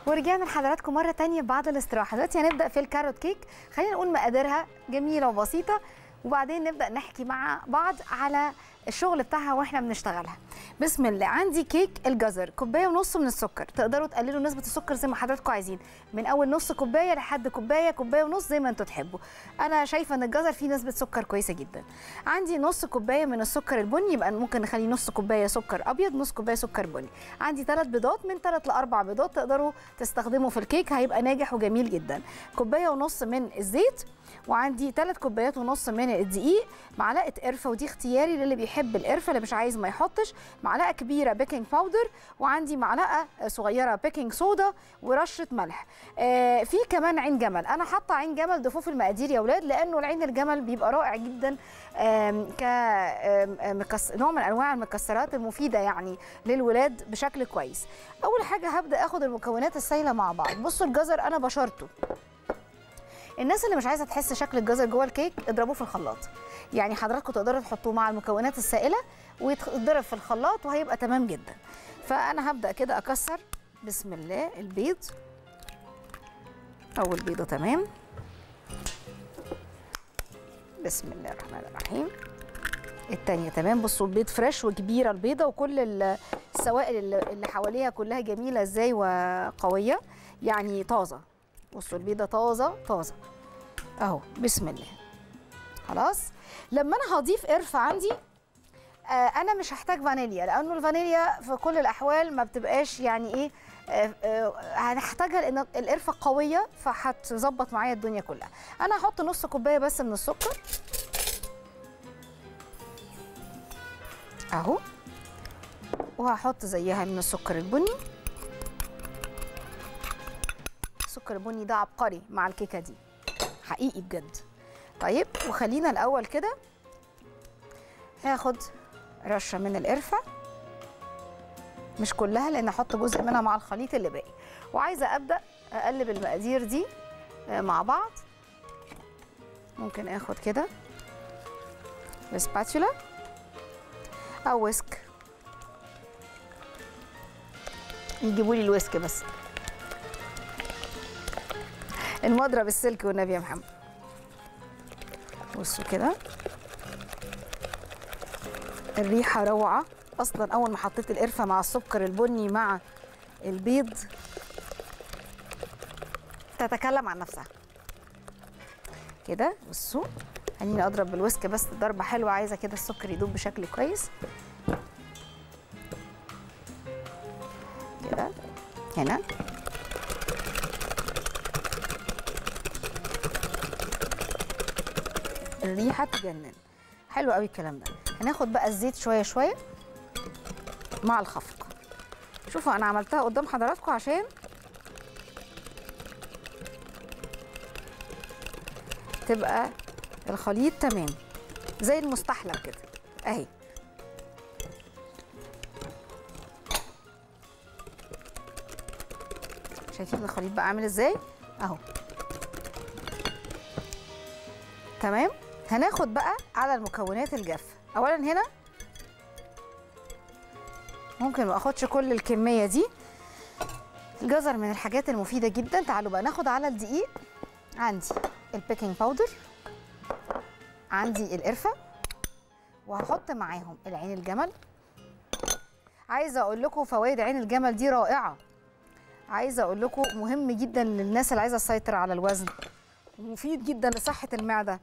ورجعنا لحضراتكم مرة تانية بعد الاستراحة دلوقتي هنبدأ في الكاروت كيك خلينا نقول مقاديرها جميلة وبسيطة وبعدين نبدأ نحكي مع بعض على الشغل بتاعها واحنا بنشتغلها بسم الله عندي كيك الجزر كوبايه ونص من السكر تقدروا تقللوا نسبه السكر زي ما حضراتكم عايزين من اول نص كوبايه لحد كوبايه كوبايه ونص زي ما انتوا تحبوا انا شايفه ان الجزر فيه نسبه سكر كويسه جدا عندي نص كوبايه من السكر البني يبقى ممكن نخليه نص كوبايه سكر ابيض نص كوبايه سكر بني عندي ثلاث بيضات من ثلاث لاربع بيضات تقدروا تستخدموا في الكيك هيبقى ناجح وجميل جدا كوبايه ونص من الزيت وعندي ثلاث كوبايات ونص من الدقيق معلقه قرفه ودي اختياري للي بيحب القرفه اللي مش عايز ما يحطش معلقه كبيره بيكنج باودر وعندي معلقه صغيره بيكنج صودا ورشه ملح آه في كمان عين جمل انا حاطه عين جمل ضيفوه في المقادير يا اولاد لانه العين الجمل بيبقى رائع جدا ك نوع من انواع المكسرات المفيده يعني للولاد بشكل كويس اول حاجه هبدا اخد المكونات السائله مع بعض بصوا الجزر انا بشرته الناس اللي مش عايزه تحس شكل الجزر جوه الكيك اضربوه في الخلاط يعني حضراتكم تقدروا تحطوه مع المكونات السائله ويتضرب في الخلاط وهيبقى تمام جدا فانا هبدا كده اكسر بسم الله البيض اول بيضه تمام بسم الله الرحمن الرحيم التانية تمام بصوا البيض فريش وكبيرة البيضة وكل السوائل اللي حواليها كلها جميلة ازاي وقوية يعني طازة بصوا البيضه طازه طازه اهو بسم الله خلاص لما انا هضيف قرفه عندي آه انا مش هحتاج فانيليا لانه الفانيليا في كل الاحوال ما بتبقاش يعني ايه آه آه هنحتاجها لان القرفه قويه فهتظبط معايا الدنيا كلها انا هحط نص كوبايه بس من السكر اهو وهحط زيها من السكر البني السكر البني ده عبقري مع الكيكه دي حقيقي بجد طيب وخلينا الاول كده هاخد رشه من القرفه مش كلها لان احط جزء منها مع الخليط اللي باقي وعايزه ابدا اقلب المقادير دي مع بعض ممكن اخد كده بسباتولا او ويسك يجيبوا لي الويسك بس المضرب السلك والنبي يا محمد بصوا كده الريحه روعه اصلا اول ما حطيت القرفه مع السكر البني مع البيض تتكلم عن نفسها كده بصوا خليني اضرب بالويسك بس ضربه حلوه عايزه كده السكر يدوب بشكل كويس كده هنا الريحه تجنن حلو قوي الكلام ده هناخد بقى الزيت شويه شويه مع الخفق شوفوا انا عملتها قدام حضراتكم عشان تبقى الخليط تمام زي المستحلب كده اهي شايفين الخليط بقى عامل ازاي اهو تمام هناخد بقى على المكونات الجافه اولا هنا ممكن ما اخدش كل الكميه دي الجزر من الحاجات المفيده جدا تعالوا بقى ناخد على الدقيق عندي البيكنج باودر عندي القرفه وهحط معاهم العين الجمل عايزه اقول لكم فوائد عين الجمل دي رائعه عايزه اقول لكم مهم جدا للناس اللي عايزه تسيطر على الوزن مفيد جدا لصحه المعده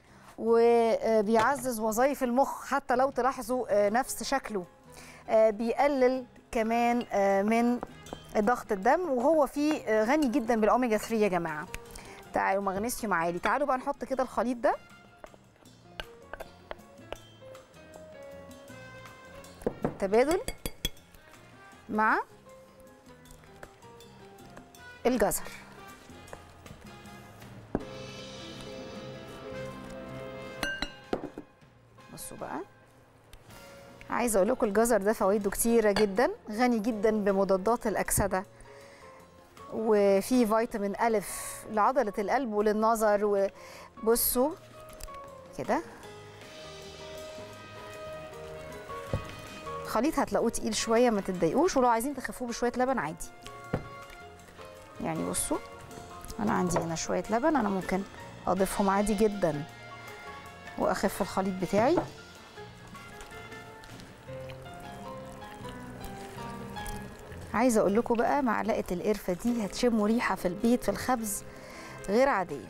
وبيعزز وظائف المخ حتى لو تلاحظوا نفس شكله بيقلل كمان من ضغط الدم وهو فيه غني جدا بالاوميجا 3 يا جماعه تعالوا مغنيسيوم عالي تعالوا بقى نحط كده الخليط ده تبادل مع الجزر بصوا بقى عايزه اقول لكم الجزر ده فوائده كتيره جدا غني جدا بمضادات الاكسده وفي فيتامين الف لعضله القلب وللنظر وبصوا كده خليط هتلاقوه تقيل شويه ما تتضايقوش ولو عايزين تخفوه بشويه لبن عادي يعني بصوا انا عندي هنا شويه لبن انا ممكن اضيفهم عادي جدا واخف الخليط بتاعي عايزه اقول لكم بقى معلقه القرفه دي هتشموا ريحه في البيت في الخبز غير عاديه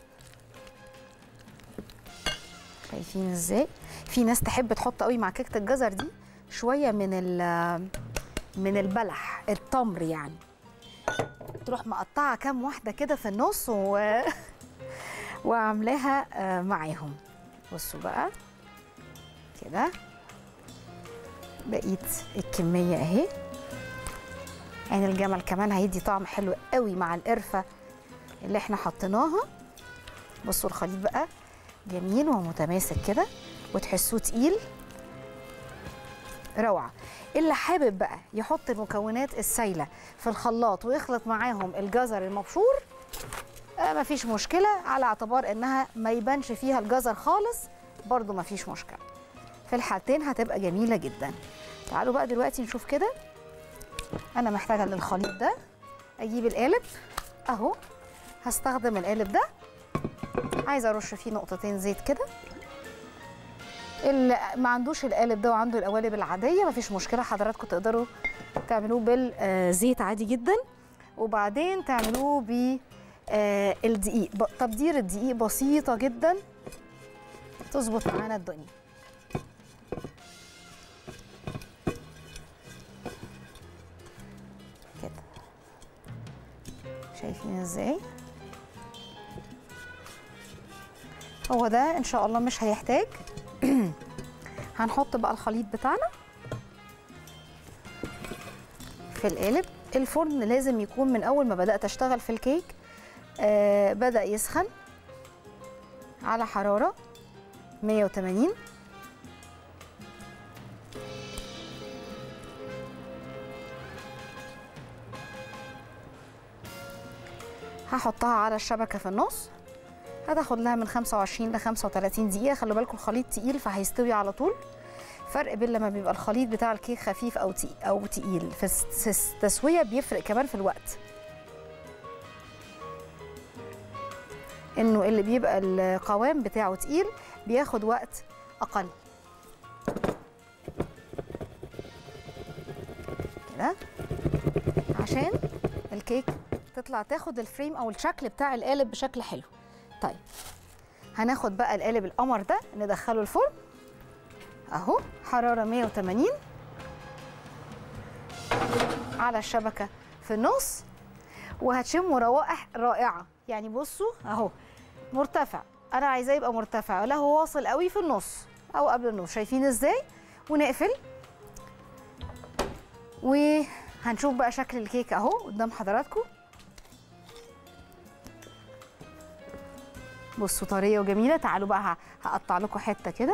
شايفين ازاي في ناس تحب تحط قوي مع كيكه الجزر دي شويه من ال من البلح التمر يعني تروح مقطعه كام واحده كده في النص و... وعاملاها آه، معاهم بصوا بقى كده بقيت الكميه اهي عين الجمل كمان هيدي طعم حلو قوي مع القرفه اللي احنا حطيناها بصوا الخليط بقى جميل ومتماسك كده وتحسوه تقيل روعه اللي حابب بقى يحط المكونات السايله في الخلاط ويخلط معاهم الجزر المبشور آه مفيش مشكله على اعتبار انها ما يبانش فيها الجزر خالص برضو مفيش مشكله في الحالتين هتبقى جميله جدا تعالوا بقى دلوقتي نشوف كده انا محتاجه للخليط ده اجيب القالب اهو هستخدم القالب ده عايزه ارش فيه نقطتين زيت كده اللي ما عندوش القالب ده وعنده القوالب العاديه مفيش مشكله حضراتكم تقدروا تعملوه بالزيت عادي جدا وبعدين تعملوه ب آه، الدقيق ب- تبدير الدقيق بسيطه جدا تظبط معانا الدنيا كده شايفين ازاي هو ده ان شاء الله مش هيحتاج هنحط بقى الخليط بتاعنا في القالب الفرن لازم يكون من اول ما بدات اشتغل في الكيك آه بدا يسخن على حراره 180 هحطها على الشبكه في النص هتاخد لها من 25 ل 35 دقيقه خلوا بالكم الخليط تقيل فهيستوي على طول فرق بين لما بيبقى الخليط بتاع الكيك خفيف او تقيل او تقيل في الس- التسويه بيفرق كمان في الوقت انه اللي بيبقى القوام بتاعه تقيل بياخد وقت اقل كده عشان الكيك تطلع تاخد الفريم او الشكل بتاع القالب بشكل حلو طيب هناخد بقى القالب القمر ده ندخله الفرن اهو حراره 180 على الشبكه في النص وهتشموا روائح رائعه يعني بصوا اهو مرتفع انا عايزاه يبقى مرتفع لا هو واصل قوي في النص او قبل النص شايفين ازاي ونقفل وهنشوف بقى شكل الكيك اهو قدام حضراتكم بصوا طريه وجميله تعالوا بقى ه- هقطع لكم حته كده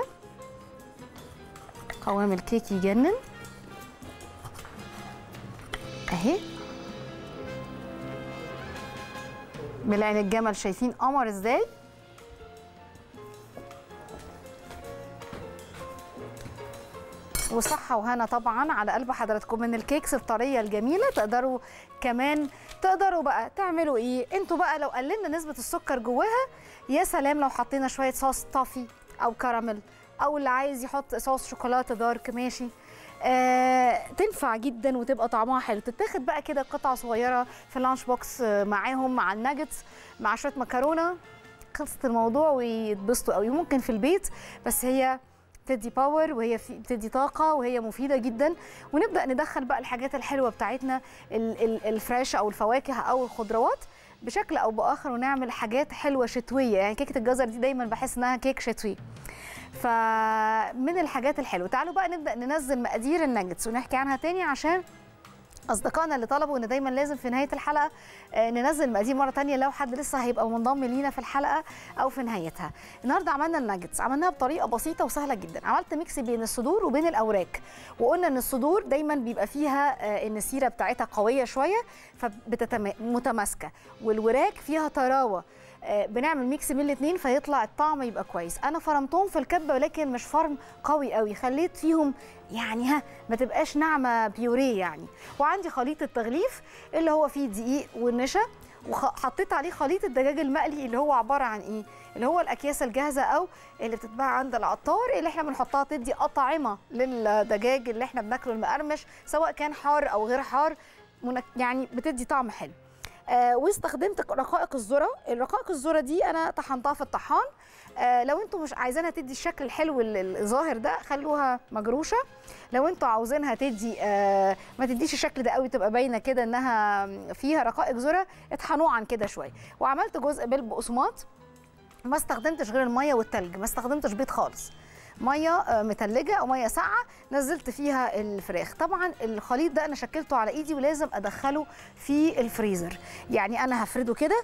قوام الكيك يجنن اهي ملعين الجمل شايفين قمر ازاي وصحة وهنا طبعا على قلب حضراتكم من الكيكس الطرية الجميلة تقدروا كمان تقدروا بقى تعملوا ايه انتوا بقى لو قللنا نسبة السكر جواها يا سلام لو حطينا شوية صوص طافي او كراميل او اللي عايز يحط صوص شوكولاتة دارك ماشي آه، تنفع جدا وتبقى طعمها حلو تتاخد بقى كده قطعة صغيرة في اللانش بوكس آه، معاهم مع الناجتس مع شوية مكرونة خلصت الموضوع ويتبسطوا قوي ممكن في البيت بس هي بتدي باور وهي في- بتدي طاقه وهي مفيده جدا ونبدا ندخل بقى الحاجات الحلوه بتاعتنا ال- ال- الفريش او الفواكه او الخضروات بشكل او باخر ونعمل حاجات حلوه شتويه يعني كيكه الجزر دي دايما بحس انها كيك شتوي فمن الحاجات الحلوه تعالوا بقى نبدا ننزل مقادير الناجتس ونحكي عنها تاني عشان اصدقائنا اللي طلبوا ان دايما لازم في نهايه الحلقه آه، ننزل مقادير مره تانية لو حد لسه هيبقى منضم لينا في الحلقه او في نهايتها النهارده عملنا الناجتس عملناها بطريقه بسيطه وسهله جدا عملت ميكس بين الصدور وبين الاوراق وقلنا ان الصدور دايما بيبقى فيها آه، ان السيره بتاعتها قويه شويه فمتماسكه والوراك فيها طراوه آه، بنعمل ميكس بين الاثنين فيطلع الطعم يبقى كويس انا فرمتهم في الكبه ولكن مش فرم قوي قوي خليت فيهم يعني ها ما تبقاش ناعمه بيوريه يعني وعندي خليط التغليف اللي هو فيه دقيق والنشا وحطيت عليه خليط الدجاج المقلي اللي هو عباره عن ايه اللي هو الاكياس الجاهزه او اللي بتتباع عند العطار اللي احنا بنحطها تدي اطعمه للدجاج اللي احنا بناكله المقرمش سواء كان حار او غير حار منك- يعني بتدي طعم حلو آه واستخدمت رقائق الذره الرقائق الذره دي انا طحنتها في الطحان آه لو انتم مش عايزينها تدي الشكل الحلو ال- ال- الظاهر ده خلوها مجروشه لو انتوا عاوزينها تدي آه ما تديش الشكل ده قوي تبقى باينه كده انها فيها رقائق ذره اطحنوه عن كده شويه وعملت جزء بالبقسماط ما استخدمتش غير الميه والتلج ما استخدمتش بيض خالص ميه آه، متلجه او ميه ساقعه نزلت فيها الفراخ طبعا الخليط ده انا شكلته على ايدي ولازم ادخله في الفريزر يعني انا هفرده كده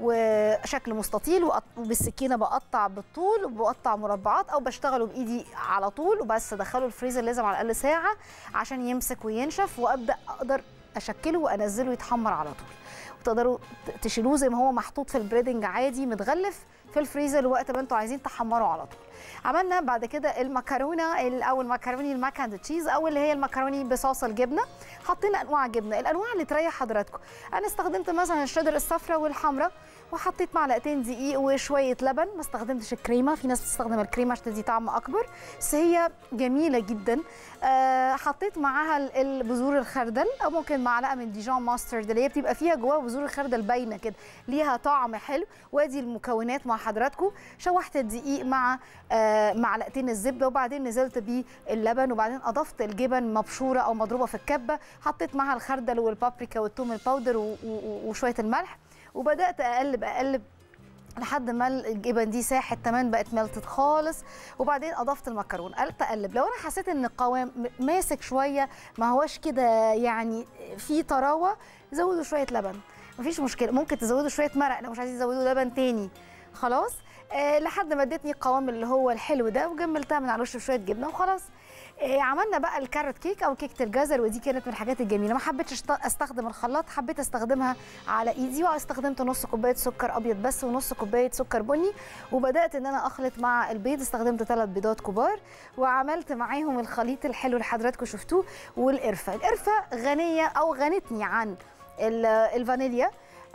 وشكل مستطيل وأط- وبالسكينه بقطع بالطول وبقطع مربعات او بشتغله بايدي على طول وبس ادخله الفريزر لازم على الاقل ساعه عشان يمسك وينشف وابدا اقدر اشكله وانزله يتحمر على طول وتقدروا ت- تشيلوه زي ما هو محطوط في البريدنج عادي متغلف في الفريزر وقت ما انتوا عايزين تحمروا على طول عملنا بعد كده المكرونه ال- او المكروني الماك اند تشيز او اللي هي المكروني بصوص الجبنه حطينا انواع جبنه الانواع اللي تريح حضراتكم انا استخدمت مثلا الشيدر الصفراء والحمراء وحطيت معلقتين دقيق وشويه لبن ما استخدمتش الكريمه في ناس بتستخدم الكريمه عشان تدي طعم اكبر بس هي جميله جدا آه حطيت معاها ال- البذور الخردل او ممكن معلقه من ديجون ماسترد اللي هي بتبقى فيها جواها بذور الخردل باينه كده ليها طعم حلو وادي المكونات مع حضراتكم شوحت الدقيق مع آه معلقتين الزبده وبعدين نزلت بيه اللبن وبعدين اضفت الجبن مبشوره او مضروبه في الكبه حطيت معاها الخردل والبابريكا والثوم الباودر و- و- وشويه الملح وبدات اقلب اقلب لحد ما الجبن دي ساحت تمام بقت ملتت خالص وبعدين اضفت المكرونه قلت اقلب لو انا حسيت ان القوام م- ماسك شويه ما هوش كده يعني في طراوه زودوا شويه لبن مفيش مشكله ممكن تزودوا شويه مرق لو مش عايزين تزودوا لبن تاني خلاص آه لحد ما ادتني القوام اللي هو الحلو ده وجملتها من على الوش بشويه جبنه وخلاص آه عملنا بقى الكاروت كيك او كيكه الجزر ودي كانت من الحاجات الجميله ما حبيتش أشت- استخدم الخلاط حبيت استخدمها على ايدي واستخدمت نص كوبايه سكر ابيض بس ونص كوبايه سكر بني وبدات ان انا اخلط مع البيض استخدمت ثلاث بيضات كبار وعملت معاهم الخليط الحلو اللي حضراتكم شفتوه والقرفه القرفه غنيه او غنتني عن ال- الفانيليا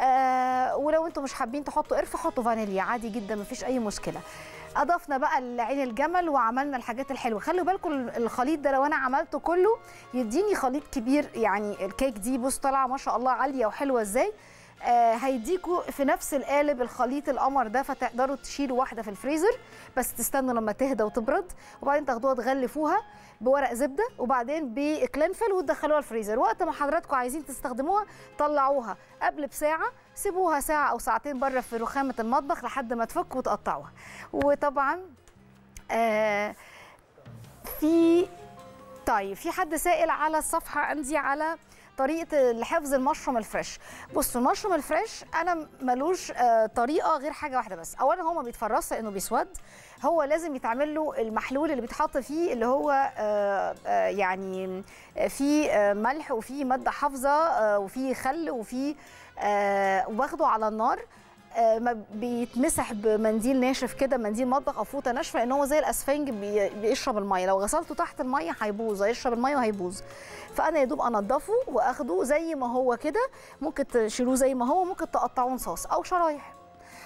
آه ولو انتم مش حابين تحطوا قرفه حطوا فانيليا عادي جدا مفيش اي مشكله اضفنا بقى عين الجمل وعملنا الحاجات الحلوه خلوا بالكم الخليط ده لو انا عملته كله يديني خليط كبير يعني الكيك دي بص طالعه ما شاء الله عاليه وحلوه ازاي آه هيديكوا في نفس القالب الخليط القمر ده فتقدروا تشيلوا واحده في الفريزر بس تستنوا لما تهدى وتبرد وبعدين تاخدوها تغلفوها بورق زبده وبعدين بكلينفل وتدخلوها الفريزر وقت ما حضراتكم عايزين تستخدموها طلعوها قبل بساعه سيبوها ساعه او ساعتين بره في رخامه المطبخ لحد ما تفك وتقطعوها وطبعا آه في طيب في حد سائل على الصفحه عندي على طريقه حفظ المشروم الفريش بصوا المشروم الفريش انا ملوش آه، طريقه غير حاجه واحده بس اولا هو ما بيتفرصش لانه بيسود هو لازم يتعمل له المحلول اللي بيتحط فيه اللي هو آه، آه، يعني فيه آه، ملح وفيه ماده حافظه آه، وفيه خل وفيه آه، واخده على النار آه، ما بيتمسح بمنديل ناشف كده منديل مطبخ او فوطه ناشفه لان هو زي الاسفنج بي- بيشرب الميه لو غسلته تحت الميه هيبوظ هيشرب الميه وهيبوظ فانا يا دوب انضفه واخده زي ما هو كده ممكن تشيلوه زي ما هو ممكن تقطعوه نصاص او شرايح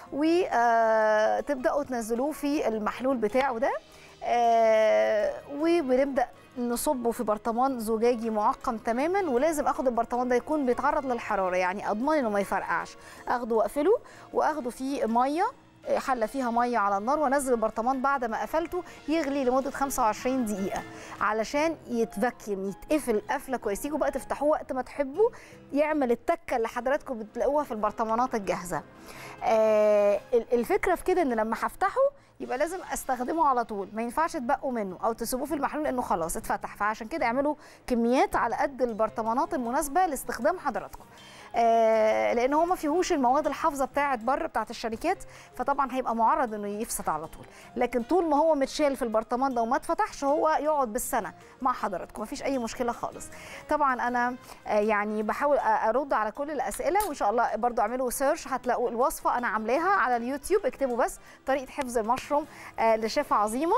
وتبداوا تنزلوه في المحلول بتاعه ده آه، وبنبدا نصبه في برطمان زجاجي معقم تماما ولازم اخد البرطمان ده يكون بيتعرض للحراره يعني اضمن انه ما يفرقعش اخده واقفله واخده فيه ميه حله فيها ميه على النار وانزل البرطمان بعد ما قفلته يغلي لمده 25 دقيقه علشان يتفكم يتقفل قفله كويس تيجوا بقى تفتحوه وقت ما تحبوا يعمل التكه اللي حضراتكم بتلاقوها في البرطمانات الجاهزه آه الفكره في كده ان لما هفتحه يبقى لازم استخدمه على طول ما ينفعش تبقوا منه او تسيبوه في المحلول لانه خلاص اتفتح فعشان كده اعملوا كميات على قد البرطمانات المناسبه لاستخدام حضراتكم آه لان هو ما فيهوش المواد الحافظه بتاعه بره بتاعه الشركات فطبعا هيبقى معرض انه يفسد على طول لكن طول ما هو متشال في البرطمان ده وما اتفتحش هو يقعد بالسنه مع حضراتكم مفيش اي مشكله خالص طبعا انا آه يعني بحاول ارد على كل الاسئله وان شاء الله برضو اعملوا سيرش هتلاقوا الوصفه انا عاملاها على اليوتيوب اكتبوا بس طريقه حفظ المشروم آه لشيف عظيمه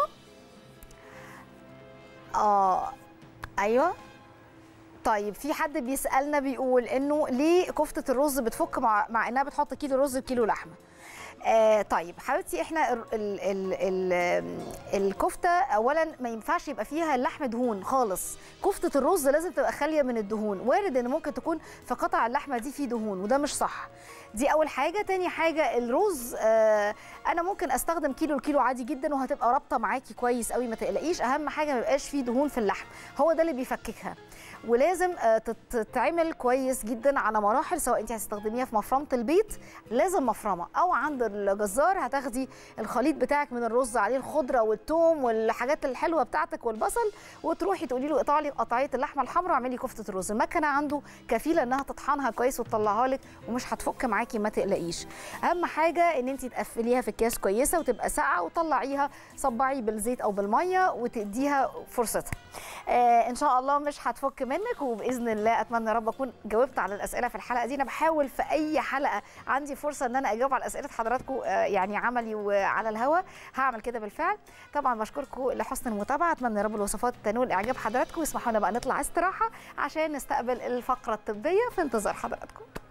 اه ايوه طيب في حد بيسالنا بيقول انه ليه كفته الرز بتفك مع, مع انها بتحط كيلو رز بكيلو لحمه آه طيب حبيبتي احنا ال ال ال ال الكفته اولا ما ينفعش يبقى فيها اللحم دهون خالص كفته الرز لازم تبقى خاليه من الدهون وارد ان ممكن تكون في قطع اللحمه دي فيه دهون وده مش صح دي اول حاجه تاني حاجه الرز آه انا ممكن استخدم كيلو الكيلو عادي جدا وهتبقى رابطه معاكي كويس قوي ما تقلقيش اهم حاجه ما يبقاش فيه دهون في اللحم هو ده اللي بيفككها ولازم تتعمل كويس جدا على مراحل سواء انت هتستخدميها في مفرمه البيت لازم مفرمه او عند الجزار هتاخدي الخليط بتاعك من الرز عليه الخضره والثوم والحاجات الحلوه بتاعتك والبصل وتروحي تقولي له اقطع لي قطعيه اللحمه الحمراء اعملي كفته الرز المكنه عنده كفيله انها تطحنها كويس وتطلعها لك ومش هتفك معاكي ما تقلقيش اهم حاجه ان انت تقفليها في اكياس كويسه وتبقى ساقعه وطلعيها صبعي بالزيت او بالميه وتديها فرصتها آه ان شاء الله مش هتفك منك وباذن الله اتمنى يا رب اكون جاوبت على الاسئله في الحلقه دي انا بحاول في اي حلقه عندي فرصه ان انا اجاوب على اسئله حضراتكم آه يعني عملي وعلى الهوا هعمل كده بالفعل طبعا بشكركم لحسن المتابعه اتمنى يا رب الوصفات تنول اعجاب حضراتكم واسمحوا لنا بقى نطلع استراحه عشان نستقبل الفقره الطبيه في انتظار حضراتكم